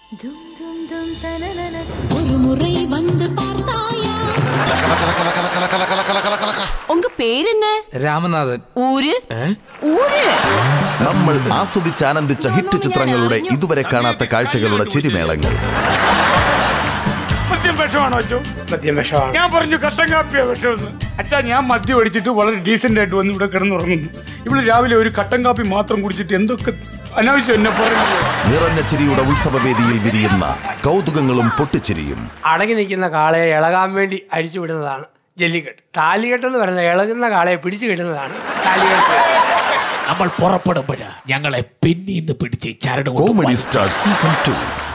ஒரு முறை வந்து பார்த்தாயா உங்க பேர் என்ன രാമനാഥൻ ഊര് ഊര് നമ്മൾ ആസ്വദിച്ച് ആനന്ദിച്ച ഹിറ്റ് ചിത്രങ്ങളുടെ ഇതുവരെ കാണാത്ത കാഴ്ചകളുടെ ചിരിമേളങ്ങൾ മദ്യം വിഷമാണോ അച്ഛോ മദ്യം വിഷമാണ് ഞാൻ പറഞ്ഞു കട്ടൻ കാപ്പിയാ വിഷമെന്ന് അച്ഛാ ഞാൻ മദ്യം അടിച്ചിട്ട് വളരെ ഡീസന്റ് ആയിട്ട് വന്ന് ഇവിടെ കിടന്നുറങ്ങുന്നു ഇവിടെ രാവിലെ ഒരു കട്ടൻ കാപ്പി മാത്രം കുടിച്ചിട്ട് എന്തൊക്കെ അനാവശ്യം എന്നെ പറയുന്നത് നിറഞ്ഞ ചിരിയുടെ ഉത്സവവേദിയിൽ വിരിയുന്ന കൗതുകങ്ങളും പൊട്ടിച്ചിരിയും അടങ്ങി നിൽക്കുന്ന കാളയെ ഇളകാൻ വേണ്ടി അരിച്ചു വിടുന്നതാണ് ജല്ലിക്കെട്ട് താലികെട്ട് എന്ന് പറയുന്നത് ഇളകുന്ന കാളയെ പിടിച്ചു കിട്ടുന്നതാണ് താലികെട്ട് നമ്മൾ പുറപ്പെടുമ്പോഴ് ഞങ്ങളെ പിന്നീന്ന് പിടിച്ച് ചരട് കോമഡി സ്റ്റാർ സീസൺ ടു